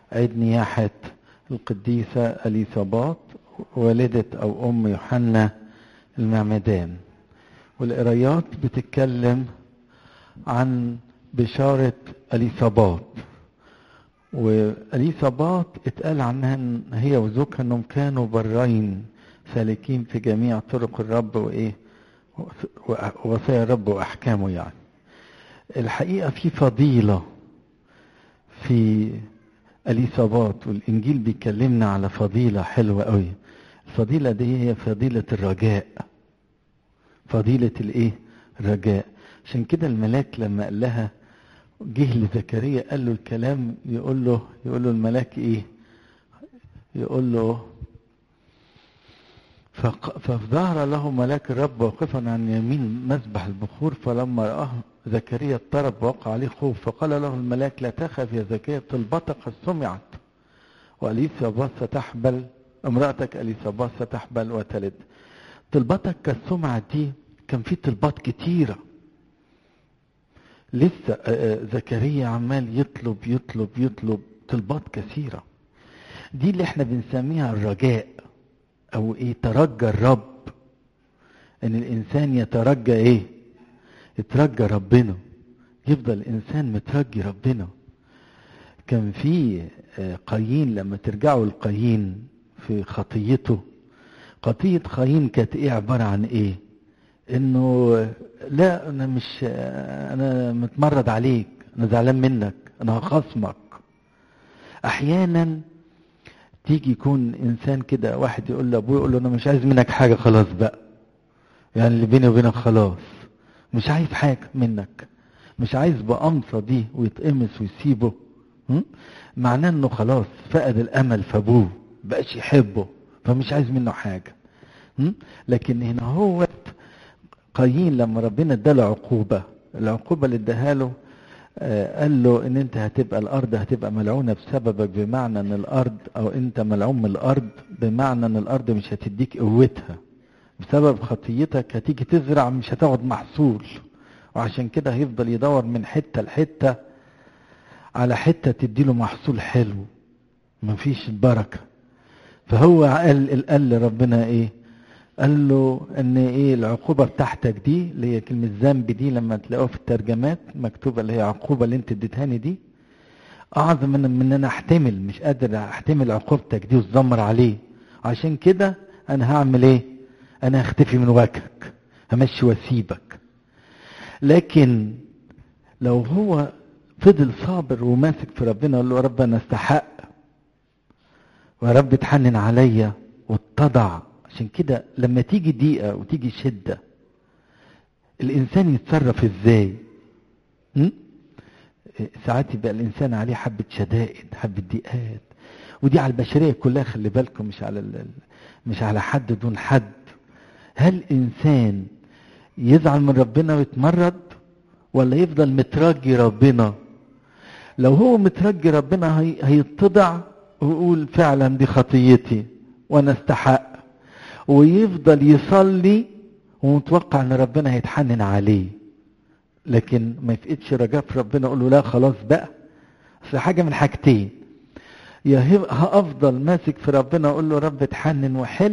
عيد نياحة القديسة أليصابات والدة أو أم يوحنا المعمدان والقرايات بتتكلم عن بشارة أليصابات وأليصابات اتقال عنها ان هي وزوجها انهم كانوا برين سالكين في جميع طرق الرب وايه ووصايا الرب واحكامه يعني الحقيقه في فضيله في اليصابات والانجيل بيكلمنا على فضيله حلوه قوي الفضيله دي هي فضيله الرجاء فضيله الايه الرجاء عشان كده الملاك لما قال لها جه لزكريا قال له الكلام يقول له يقول له الملاك ايه يقول له فظهر له ملاك الرب واقفا عن يمين مذبح البخور فلما رآه زكريا اضطرب ووقع عليه خوف فقال له الملاك لا تخف يا زكريا طلبتك قد سمعت وأليسابات ستحبل امرأتك أليسابات ستحبل وتلد طلبتك قد سمعت دي كان في طلبات كتيره لسه زكريا عمال يطلب يطلب يطلب طلبات كثيرة دي اللي احنا بنسميها الرجاء او ايه ترجى الرب ان الانسان يترجى ايه يترجى ربنا يفضل الانسان مترجي ربنا كان في قايين لما ترجعوا لقايين في خطيته خطية قايين كانت ايه عبارة عن ايه انه لا انا مش انا متمرد عليك انا زعلان منك انا هخصمك احيانا تيجي يكون انسان كده واحد يقول لابوه يقول له انا مش عايز منك حاجه خلاص بقى يعني اللي بيني وبينك خلاص مش عايز حاجه منك مش عايز بقمصه دي ويتقمص ويسيبه معناه انه خلاص فقد الامل في ابوه بقاش يحبه فمش عايز منه حاجه لكن هنا هو قايين لما ربنا اداله عقوبة العقوبة اللي اداها له آه قال له ان انت هتبقى الارض هتبقى ملعونة بسببك بمعنى ان الارض او انت ملعون من الارض بمعنى ان الارض مش هتديك قوتها بسبب خطيتك هتيجي تزرع مش هتاخد محصول وعشان كده هيفضل يدور من حتة لحتة على حتة تديله محصول حلو مفيش البركة فهو قال قال لربنا ايه قال له ان ايه العقوبه بتاعتك دي اللي هي كلمه ذنب دي لما تلاقوها في الترجمات مكتوبه اللي هي عقوبه اللي انت اديتهاني دي اعظم من من انا احتمل مش قادر احتمل عقوبتك دي وتزمر عليه عشان كده انا هعمل ايه انا هختفي من وجهك همشي واسيبك لكن لو هو فضل صابر وماسك في ربنا يقول له يا رب انا استحق ويا رب تحنن عليا واتضع عشان كده لما تيجي ضيقة وتيجي شدة الإنسان يتصرف إزاي؟ م? ساعات يبقى الإنسان عليه حبة شدائد حبة ضيقات ودي على البشرية كلها خلي بالكم مش على مش على حد دون حد هل إنسان يزعل من ربنا ويتمرد ولا يفضل مترجي ربنا لو هو مترجي ربنا هي... هيتضع ويقول فعلا دي خطيتي وانا استحق ويفضل يصلي ومتوقع ان ربنا هيتحنن عليه لكن ما يفقدش رجاء في ربنا يقول له لا خلاص بقى اصل حاجه من حاجتين يا هافضل ماسك في ربنا اقول له رب اتحنن وحل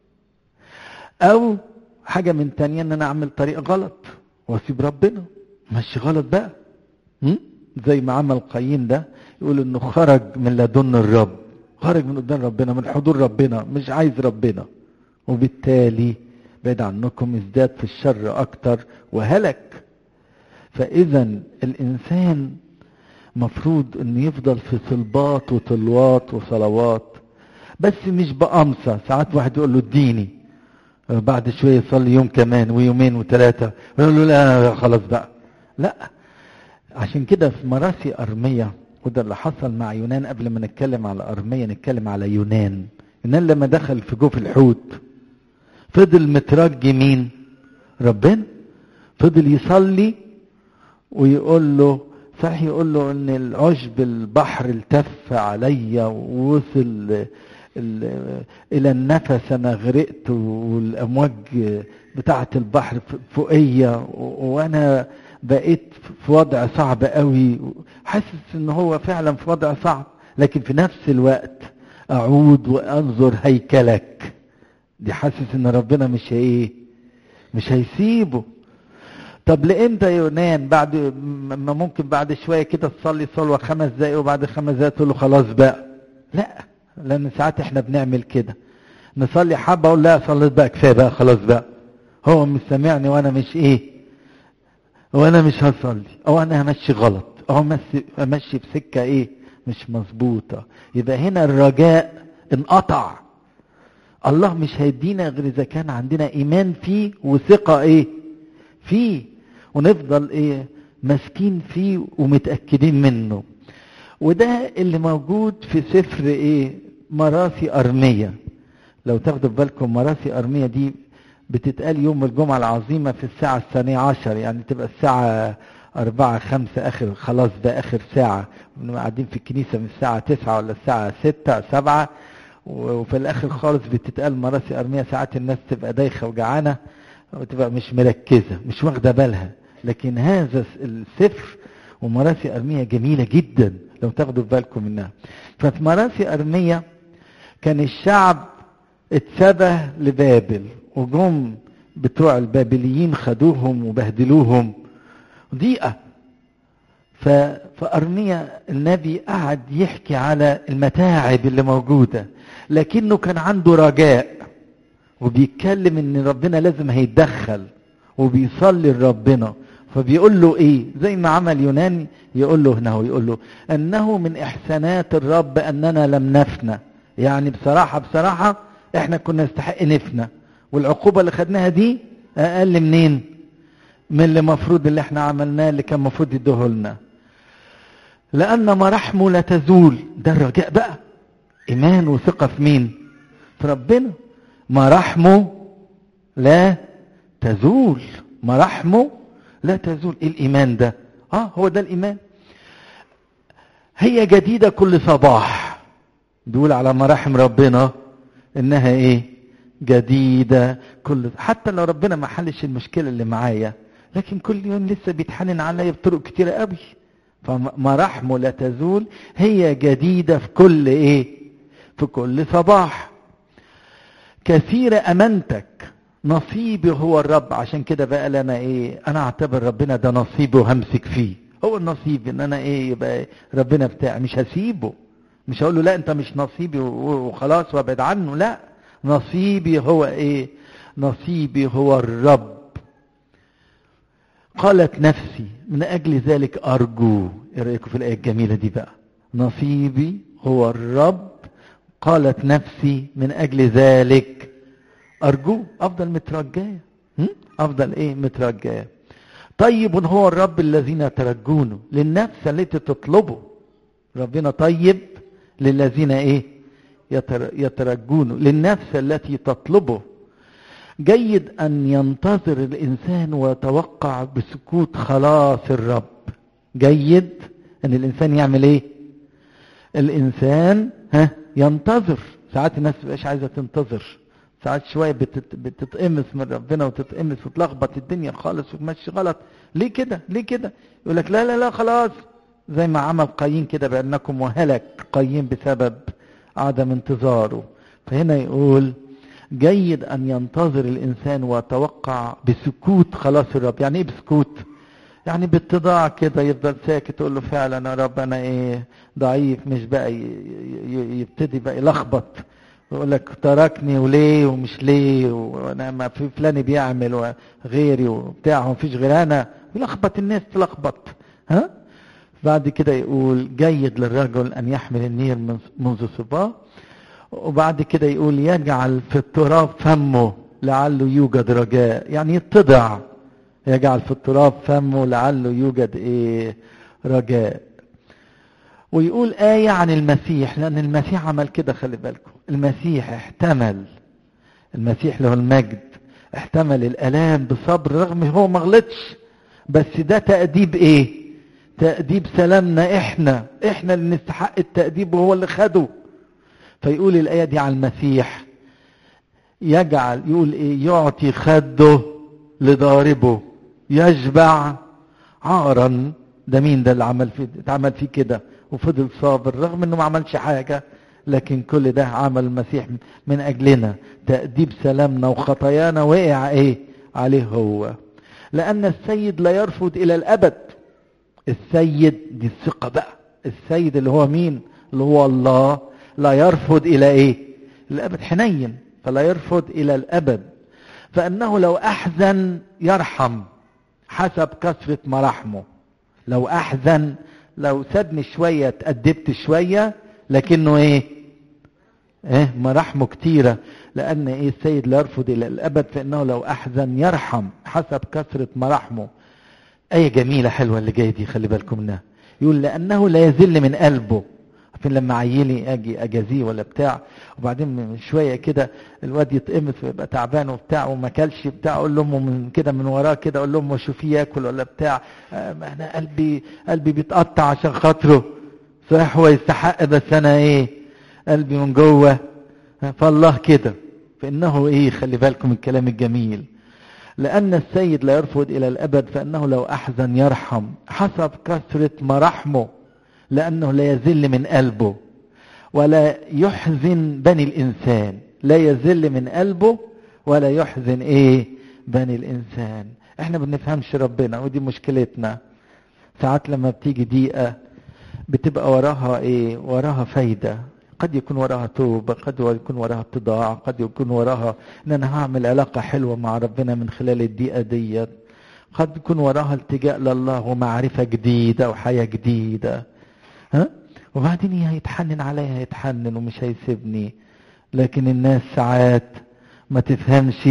او حاجه من تانية ان انا اعمل طريق غلط واسيب ربنا ماشي غلط بقى م? زي ما عمل قايين ده يقول انه خرج من لدن الرب خرج من قدام ربنا من حضور ربنا مش عايز ربنا وبالتالي بعد عنكم ازداد في الشر اكتر وهلك فاذا الانسان مفروض انه يفضل في صلبات وطلوات وصلوات بس مش بقمصة ساعات واحد يقول له اديني بعد شوية يصلي يوم كمان ويومين وثلاثة ويقول له لا خلاص بقى لا عشان كده في مراسي أرمية وده اللي حصل مع يونان قبل ما نتكلم على أرمية نتكلم على يونان يونان لما دخل في جوف الحوت فضل مترجي مين ربنا فضل يصلي ويقول له صحيح يقول له ان العشب البحر التف عليا ووصل الى النفس انا غرقت والامواج بتاعه البحر فوقيا وانا بقيت في وضع صعب قوي حاسس ان هو فعلا في وضع صعب لكن في نفس الوقت اعود وانظر هيكلك دي حاسس ان ربنا مش ايه مش هيسيبه طب لامتى يا يونان بعد ما ممكن بعد شويه كده تصلي صلوه خمس دقايق وبعد خمس دقايق تقول له خلاص بقى لا لان ساعات احنا بنعمل كده نصلي حبه اقول لا صليت بقى كفايه بقى خلاص بقى هو مش سامعني وانا مش ايه وانا مش هصلي او انا همشي غلط او امشي في سكه ايه مش مظبوطه يبقى هنا الرجاء انقطع الله مش هيدينا غير اذا كان عندنا ايمان فيه وثقه ايه فيه ونفضل ايه ماسكين فيه ومتاكدين منه وده اللي موجود في سفر ايه مراسي ارميه لو تاخدوا بالكم مراسي ارميه دي بتتقال يوم الجمعة العظيمة في الساعة الثانية عشر يعني تبقى الساعة أربعة خمسة آخر خلاص ده آخر ساعة قاعدين في الكنيسة من الساعة تسعة ولا الساعة ستة سبعة وفي الآخر خالص بتتقال مراسي أرمية ساعات الناس تبقى دايخة وجعانة وتبقى مش مركزة مش واخدة بالها لكن هذا السفر ومراسي أرمية جميلة جدا لو تاخدوا بالكم منها ففي مراسي أرمية كان الشعب اتسبه لبابل وجم بتوع البابليين خدوهم وبهدلوهم ضيقة فأرميا النبي قعد يحكي على المتاعب اللي موجودة لكنه كان عنده رجاء وبيتكلم ان ربنا لازم هيتدخل وبيصلي لربنا فبيقول له ايه زي ما عمل يونان يقول له هنا هو يقول له انه من احسانات الرب اننا لم نفنى يعني بصراحة بصراحة احنا كنا نستحق نفنى والعقوبة اللي خدناها دي اقل منين من اللي مفروض اللي احنا عملناه اللي كان مفروض يدوه لنا لان مراحمه لا تزول ده الرجاء بقى ايمان وثقة في مين في ربنا مراحمه لا تزول مراحمه لا تزول ايه الايمان ده اه هو ده الايمان هي جديدة كل صباح بيقول على مراحم ربنا انها ايه جديدة كل حتى لو ربنا ما حلش المشكلة اللي معايا لكن كل يوم لسه بيتحنن عليا بطرق كتيرة قوي فمراحمه لا تزول هي جديدة في كل ايه في كل صباح كثير امانتك نصيبي هو الرب عشان كده بقى انا ايه انا اعتبر ربنا ده نصيبي وهمسك فيه هو النصيب ان انا ايه يبقى ربنا بتاعي مش هسيبه مش هقول له لا انت مش نصيبي وخلاص وابعد عنه لا نصيبي هو ايه نصيبي هو الرب قالت نفسي من اجل ذلك ارجو ايه رايكم في الايه الجميله دي بقى نصيبي هو الرب قالت نفسي من اجل ذلك ارجو افضل مترجاه افضل ايه مترجاه طيب هو الرب الذين ترجونه للنفس التي تطلبه ربنا طيب للذين ايه يترجونه للنفس التي تطلبه جيد ان ينتظر الانسان ويتوقع بسكوت خلاص الرب جيد ان الانسان يعمل ايه الانسان ها ينتظر ساعات الناس مبقاش عايزه تنتظر ساعات شويه بتت... بتتقمص من ربنا وتتقمص وتلخبط الدنيا خالص وتمشي غلط ليه كده ليه كده يقول لك لا لا لا خلاص زي ما عمل قايين كده بانكم وهلك قايين بسبب عدم انتظاره فهنا يقول جيد ان ينتظر الانسان ويتوقع بسكوت خلاص الرب يعني ايه بسكوت يعني باتضاع كده يفضل ساكت يقول له فعلا يا رب انا ايه ضعيف مش بقى يبتدي بقى يلخبط يقول لك تركني وليه ومش ليه وانا ما في فلان بيعمل وغيري وبتاع ومفيش غير انا يلخبط الناس تلخبط ها بعد كده يقول جيد للرجل ان يحمل النير منذ صباه وبعد كده يقول يجعل في التراب فمه لعله يوجد رجاء يعني يتضع يجعل في التراب فمه لعله يوجد ايه رجاء ويقول آية عن المسيح لأن المسيح عمل كده خلي بالكم المسيح احتمل المسيح له المجد احتمل الآلام بصبر رغم هو ما غلطش بس ده تأديب ايه تأديب سلامنا احنا احنا اللي نستحق التأديب وهو اللي خده فيقول الآية دي على المسيح يجعل يقول ايه يعطي خده لضاربه يشبع عارا ده مين ده اللي عمل فيه اتعمل فيه كده وفضل صابر رغم انه ما عملش حاجة لكن كل ده عمل المسيح من اجلنا تأديب سلامنا وخطايانا وقع ايه عليه هو لان السيد لا يرفض الى الابد السيد دي الثقة بقى السيد اللي هو مين اللي هو الله لا يرفض الى ايه الابد حنين فلا يرفض الى الابد فانه لو احزن يرحم حسب كثرة مراحمه لو احزن لو سابني شوية اتأدبت شوية لكنه ايه ايه مراحمه كتيرة لان ايه السيد لا يرفض الى الابد فانه لو احزن يرحم حسب كثرة مراحمه ايه جميلة حلوة اللي جاية دي خلي بالكم منها يقول لانه لا يذل من قلبه عارفين لما عيلي اجي اجازيه ولا بتاع وبعدين من شويه كده الواد يتقمص ويبقى تعبان وبتاع وما كلش بتاع اقول لامه من كده من وراه كده اقول لامه شوفيه ياكل ولا بتاع آه انا قلبي قلبي بيتقطع عشان خاطره صح هو يستحق بس انا ايه قلبي من جوه فالله كده فانه ايه خلي بالكم من الكلام الجميل لأن السيد لا يرفض إلى الأبد فإنه لو أحزن يرحم حسب كثرة مراحمه لأنه لا يذل من قلبه ولا يحزن بني الإنسان لا يذل من قلبه ولا يحزن إيه بني الإنسان إحنا بنفهمش ربنا ودي مشكلتنا ساعات لما بتيجي دقيقة بتبقى وراها إيه وراها فايدة قد يكون وراها توبة قد يكون وراها اتضاع قد يكون وراها ان انا هعمل علاقة حلوة مع ربنا من خلال الدقيقة ديت قد يكون وراها التجاء لله ومعرفة جديدة وحياة جديدة ها وبعدين هيتحنن عليا هيتحنن ومش هيسيبني لكن الناس ساعات ما تفهمش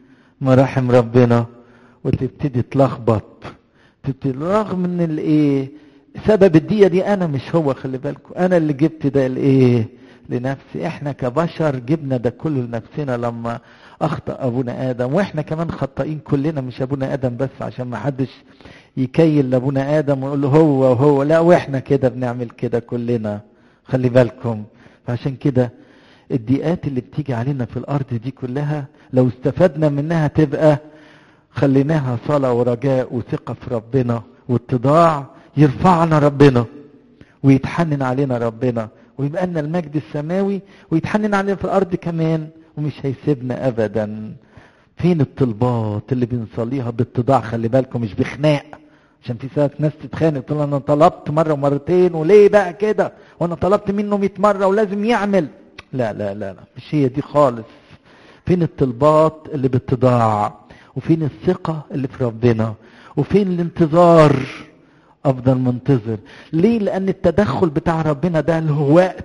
مراحم ربنا وتبتدي تلخبط تبتدي رغم ان الايه سبب الدقيقة دي انا مش هو خلي بالكم انا اللي جبت ده الايه لنفسي احنا كبشر جبنا ده كله لنفسنا لما اخطأ ابونا ادم واحنا كمان خطائين كلنا مش ابونا ادم بس عشان ما حدش يكيل لابونا ادم ويقول له هو وهو لا واحنا كده بنعمل كده كلنا خلي بالكم فعشان كده الضيقات اللي بتيجي علينا في الارض دي كلها لو استفدنا منها تبقى خليناها صلاة ورجاء وثقة في ربنا واتضاع يرفعنا ربنا ويتحنن علينا ربنا ويبقى لنا المجد السماوي ويتحنن علينا في الارض كمان ومش هيسيبنا ابدا فين الطلبات اللي بنصليها باتضاع خلي بالكم مش بخناق عشان في ساعات ناس تتخانق تقول انا طلبت مره ومرتين وليه بقى كده وانا طلبت منه 100 مره ولازم يعمل لا لا لا لا مش هي دي خالص فين الطلبات اللي باتضاع وفين الثقه اللي في ربنا وفين الانتظار افضل منتظر ليه لان التدخل بتاع ربنا ده له وقت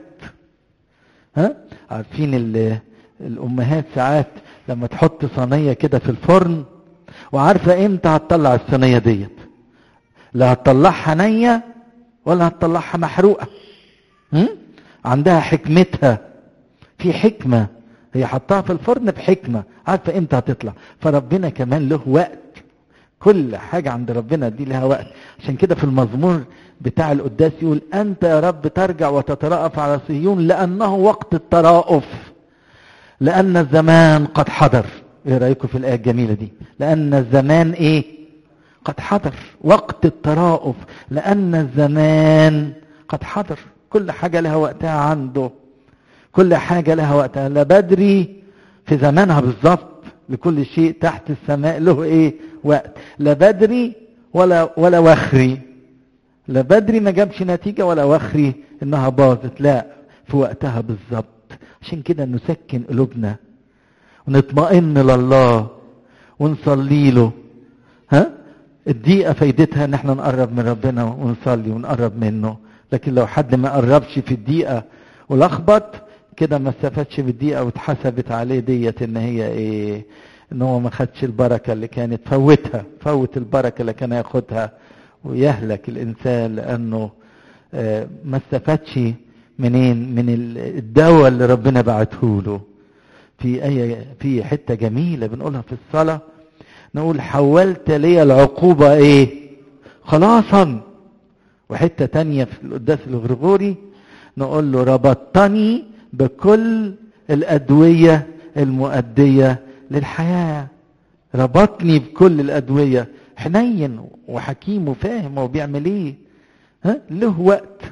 ها عارفين الامهات ساعات لما تحط صينيه كده في الفرن وعارفه امتى هتطلع الصينيه ديت لا هتطلعها نيه ولا هتطلعها محروقه هم؟ عندها حكمتها في حكمه هي حطها في الفرن بحكمه عارفه امتى هتطلع فربنا كمان له وقت كل حاجة عند ربنا دي لها وقت عشان كده في المزمور بتاع القداس يقول أنت يا رب ترجع وتترأف على صهيون لأنه وقت الترأف لأن الزمان قد حضر ايه رأيكم في الآية الجميلة دي لأن الزمان ايه قد حضر وقت الترأف لأن الزمان قد حضر كل حاجة لها وقتها عنده كل حاجة لها وقتها لا بدري في زمانها بالظبط لكل شيء تحت السماء له ايه وقت لا بدري ولا ولا وخري لا بدري ما جابش نتيجة ولا وخري انها باظت لا في وقتها بالظبط عشان كده نسكن قلوبنا ونطمئن لله ونصلي له ها الدقيقة فايدتها ان احنا نقرب من ربنا ونصلي ونقرب منه لكن لو حد ما قربش في الدقيقة ولخبط كده ما استفادش بالدقيقة واتحسبت عليه ديت ان هي ايه ان هو ما خدش البركة اللي كانت فوتها فوت البركة اللي كان ياخدها ويهلك الانسان لانه اه ما استفادش منين من الدواء اللي ربنا بعته له في ايه في حتة جميلة بنقولها في الصلاة نقول حولت لي العقوبة ايه خلاصا وحتة تانية في القداس الغرغوري نقول له ربطتني بكل الأدوية المؤدية للحياة ربطني بكل الأدوية حنين وحكيم وفاهم هو بيعمل ايه ها له وقت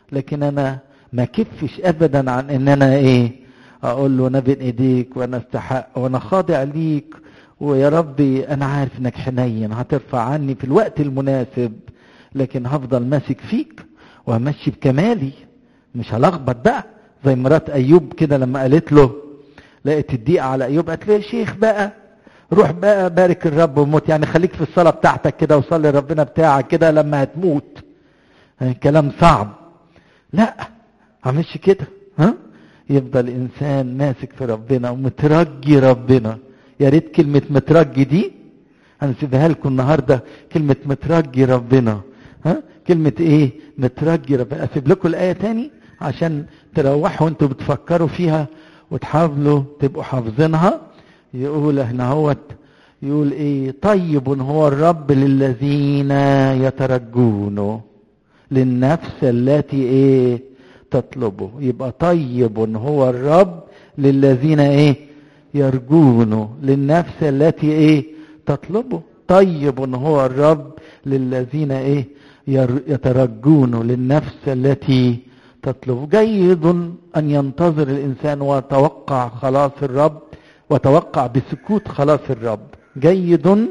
لكن انا ما كفش ابدا عن ان انا ايه اقول له انا بين ايديك وانا استحق وانا خاضع ليك ويا ربي انا عارف انك حنين هترفع عني في الوقت المناسب لكن هفضل ماسك فيك وهمشي بكمالي مش هلخبط بقى زي مرات ايوب كده لما قالت له لقيت الضيقه على ايوب قالت له يا شيخ بقى روح بقى بارك الرب وموت يعني خليك في الصلاه بتاعتك كده وصلي ربنا بتاعك كده لما هتموت كلام صعب لا همشي كده ها يفضل انسان ماسك في ربنا ومترجي ربنا يا ريت كلمه مترجي دي هنسيبها لكم النهارده كلمه مترجي ربنا ها كلمه ايه مترجي ربنا اسيب لكم الايه تاني عشان تروحوا انتوا بتفكروا فيها وتحاولوا تبقوا حافظينها يقول هنا هوت يقول ايه طيب هو الرب للذين يترجونه للنفس التي ايه تطلبه يبقى طيب هو الرب للذين ايه يرجونه للنفس التي ايه تطلبه طيب هو الرب للذين ايه يترجونه للنفس التي تطلبه جيد ان ينتظر الانسان ويتوقع خلاص الرب وتوقع بسكوت خلاص الرب جيد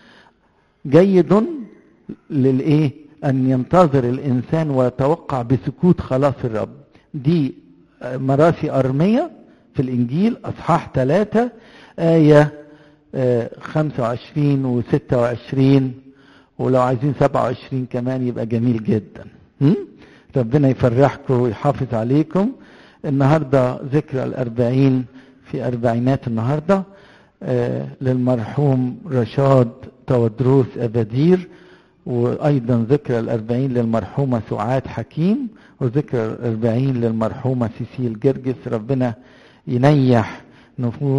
جيد للايه ان ينتظر الانسان ويتوقع بسكوت خلاص الرب دي مراسي ارميه في الانجيل اصحاح ثلاثة آية خمسة وعشرين وستة وعشرين ولو عايزين سبعة وعشرين كمان يبقى جميل جدا ربنا يفرحكم ويحافظ عليكم النهاردة ذكرى الأربعين في أربعينات النهاردة آه للمرحوم رشاد تودروس أبادير وأيضا ذكرى الأربعين للمرحومة سعاد حكيم وذكرى الأربعين للمرحومة سيسيل جرجس ربنا ينيح نفوس